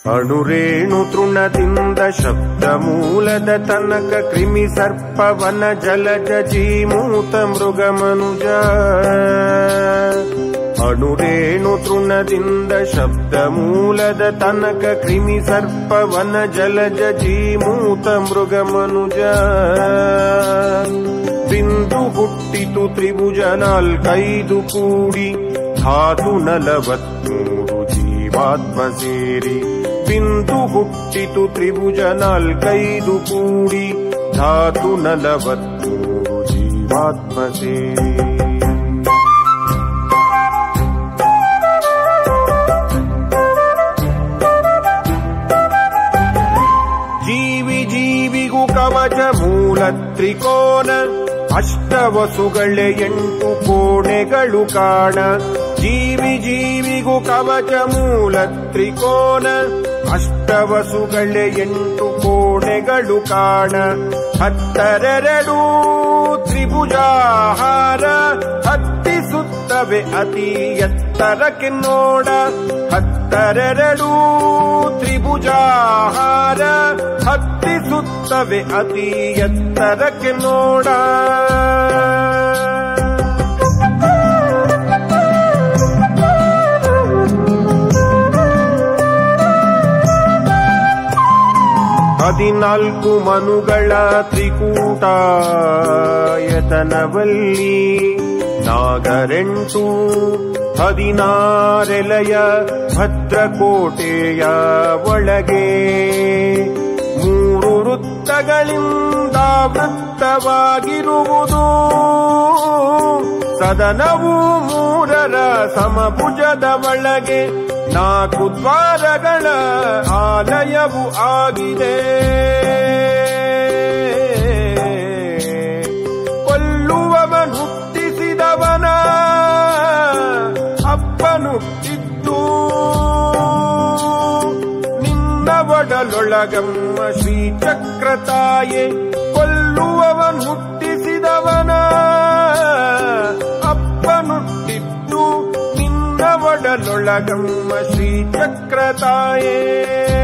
ಅಣುರೇಣು ತೃಣದಿಂದ ಶಬ್ದ ಮೂಲದ ತನಕ ಕ್ರಿಮಿ ಸರ್ಪವನ ಜಲಜ ಜೀಮೂತ ಮೃಗ ಮನುಜ ಅಣುರೇಣು ತೃಣದಿಂದ ಶಬ್ದ ಮೂಲದ ತನಕ ಕ್ರಿಮಿ ಸರ್ಪವನ ಜಲಜ ಜೀಮೂತ ಮೃಗ ಮನುಜ ಬಿಂದು ಹುಟ್ಟಿತು ತ್ರಿಭುಜ ನಾಲ್ಕೈದು ಕೂಡಿ ಧಾತು ನಲವತ್ಮೂರು ಜೀವಾತ್ಮ ಸೇರಿ ಬಿಂದು ಹುಟ್ಟಿತು ತ್ರಿಭುಜ ನಾಲ್ಕೈದು ಕೂಡಿ ಧಾತು ನಲವತ್ಮೂರು ಜೀವಾತ್ಮ ಸೇರಿ ಜೀವಿ ಜೀವಿಗೂ ಕವಚ ಮೂಲ ತ್ರಿಕೋನ ಅಷ್ಟವಸುಗಳೇ ಎಂಟು ಕೋಣೆಗಳು ಕಾಣ ಜೀವಿ ಜೀವಿಗೂ ಕವಚ ಮೂಲ ತ್ರಿಕೋನ ಅಷ್ಟವಸುಗಳೇ ಎಂಟು ಕೋಣೆಗಳು ಕಾಣ ಹತ್ತರೆರಡು ತ್ರಿಭುಜಾಹಾರ ಹತ್ತಿಸುತ್ತವೆ ಅತಿ ಎತ್ತರಕ್ಕೆ ನೋಡ ಹತ್ತರೆರಡು ತ್ರಿಭುಜಾಹಾರ ಹತ್ತಿಸುತ್ತವೆ ಅತಿ ಎತ್ತರಕ್ಕೆ ನೋಡ ಹದಿನಾಲ್ಕು ಮನುಗಳ ತ್ರಿಕೂಟ ಯತನವಲ್ಲಿ ನಾಗರೆಂಟು ಹದಿನಾರೆಲೆಯ ಭದ್ರಕೋಟೆಯ ಒಳಗೆ ಮೂರು ವೃತ್ತಗಳಿಂದ ವೃತ್ತವಾಗಿರುವುದು ಸದನವು ಮೂರರ ಸಮಭುಜದ ಒಳಗೆ ನಾಲ್ಕು ದ್ವಾರಗಳ ಆಲಯವು ಆಗಿದೆ ಕೊಲ್ಲುವವನು ಹುಟ್ಟಿಸಿದವನ ಅಪ್ಪನುಟ್ಟಿದ್ದು ನಿನ್ನ ಒಡಲೊಳಗಮ್ಮ ಶ್ರೀಚಕ್ರ ತಾಯೆ ಕೊಲ್ಲುವವನ್ ಹುಟ್ಟಿಸಿದವನ ಅಪ್ಪನುಟ್ಟಿದ್ದು ನಿನ್ನ ಒಡಲೊಳಗಮ್ಮ ಶ್ರೀಚಕ್ರ ತಾಯೇ